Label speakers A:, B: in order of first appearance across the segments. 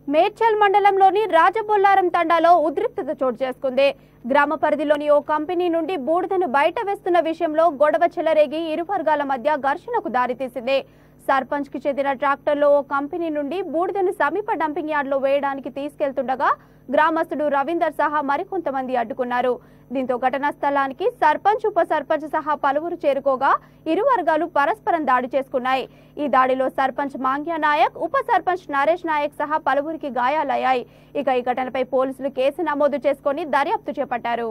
A: మేడ్చల్ మండలంలోని రాజబొల్లారం తండాలో ఉద్రిక్తత చోటు చేసుకుంది గ్రామ పరిధిలోని ఓ కంపెనీ నుండి బూడిదను బయట వేస్తున్న విషయంలో గొడవ చెలరేగి ఇరు వర్గాల మధ్య ఘర్షణకు దారితీసింది సర్పంచ్ కి చెందిన ట్రాక్టర్లో ఓ కంపెనీ నుండి బూడిదను సమీప డంపింగ్ యార్డ్లో వేయడానికి తీసుకెళ్తుండగా గ్రామస్తుడు రవీందర్ సహా మరికొంతమంది అడ్డుకున్నారు దీంతో ఘటనా స్థలానికి సర్పంచ్ ఉప సర్పంచ్ సహా పలువురు చేరుకోగా ఇరు వర్గాలు పరస్పరం దాడి చేసుకున్నాయి ఈ దాడిలో సర్పంచ్ మాంగ్య నాయక్ ఉప సర్పంచ్ నరేష్ నాయక్ సహా పలువురికి గాయాలయ్యాయి ఇక ఈ ఘటనపై పోలీసులు కేసు నమోదు చేసుకుని దర్యాప్తు చేపట్టారు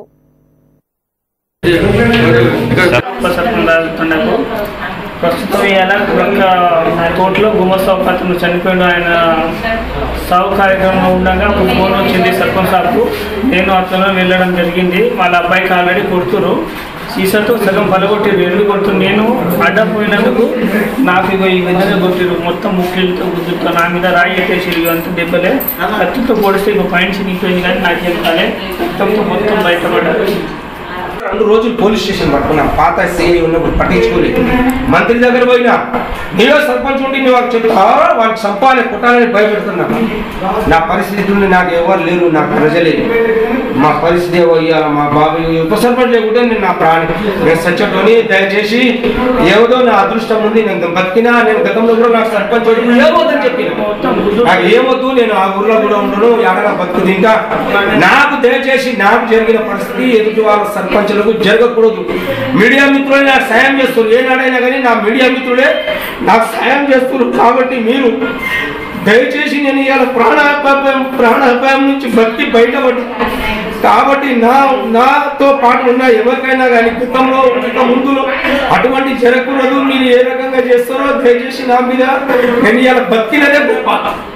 B: ఉపసర్పంచుండకు ప్రస్తుతం ఇలా ఒక కోర్టులో గుమస్వామి అతను చనిపోయిన ఆయన సాగు కార్యక్రమంలో ఉండగా ఒక ఫోన్ వచ్చింది సర్పంచ్ సార్కు నేను అతను వెళ్ళడం జరిగింది వాళ్ళ అబ్బాయికి ఆల్రెడీ కొడుతురు సీసాతో సగం పలగొట్టిరు ఎందుకు కొడుతురు నేను అడ్డం పోయినందుకు నాకు ఇగో ఈ విధంగా కొట్టిరు మొత్తం ముఖ్యులతో గుద్దుతో నా మీద రాయి ఎట్టేసి అంత దెబ్బలే కత్తితో పొడిస్తే ఇక పైన చినిగిపోయింది కానీ నాకేం కాలే మొత్తంతో మొత్తం బయటపడ్డారు
C: రెండు రోజులు పోలీస్ స్టేషన్ పట్టుకున్నాం పాత సీఐ ఉన్నప్పుడు పట్టించుకోలేదు మంత్రి దగ్గర పోయినా నీవే సర్పంచ్ ఉండి నువ్వు వాళ్ళకి చెప్తా వాళ్ళకి చంపాలి కొట్టాలని భయపెడుతున్నా నా పరిస్థితుల్ని నాకు ఎవరు లేరు నాకు ప్రజలే మా పరిస్థితి ఏవో ఇయ్యాల మా బాబు ఉప సర్పంచ్ లేకుంటే నేను నా ప్రాణి నేను సచ్చటోని దయచేసి ఏదో నా అదృష్టం ఉంది నేను బతికినా నేను గతంలో కూడా నాకు సర్పంచ్ వచ్చి ఏమవుతుందని చెప్పిన నాకు ఏమొద్దు నేను ఆ ఊర్లో కూడా ఉండను ఎడగా బతుకుది ఇంకా నాకు దయచేసి నాకు జరిగిన పరిస్థితి ఎదుటి వాళ్ళ సర్పంచులకు జరగకూడదు మీడియా మిత్రులే నాకు సాయం చేస్తున్నారు ఏనాడైనా కానీ నా మీడియా మిత్రులే నాకు సాయం చేస్తున్నారు కాబట్టి మీరు దయచేసి నేను ఇవాళ ప్రాణాపాయం ప్రాణాపాయం నుంచి బతికి బయటపడి కాబట్టి నా నాతో పాటు ఉన్న ఎవరికైనా కానీ గతంలో ఇక ముందులో అటువంటి జరగకూడదు మీరు ఏ రకంగా చేస్తారో దయచేసి నా మీద నేను ఇవాళ బతికినదే గొప్ప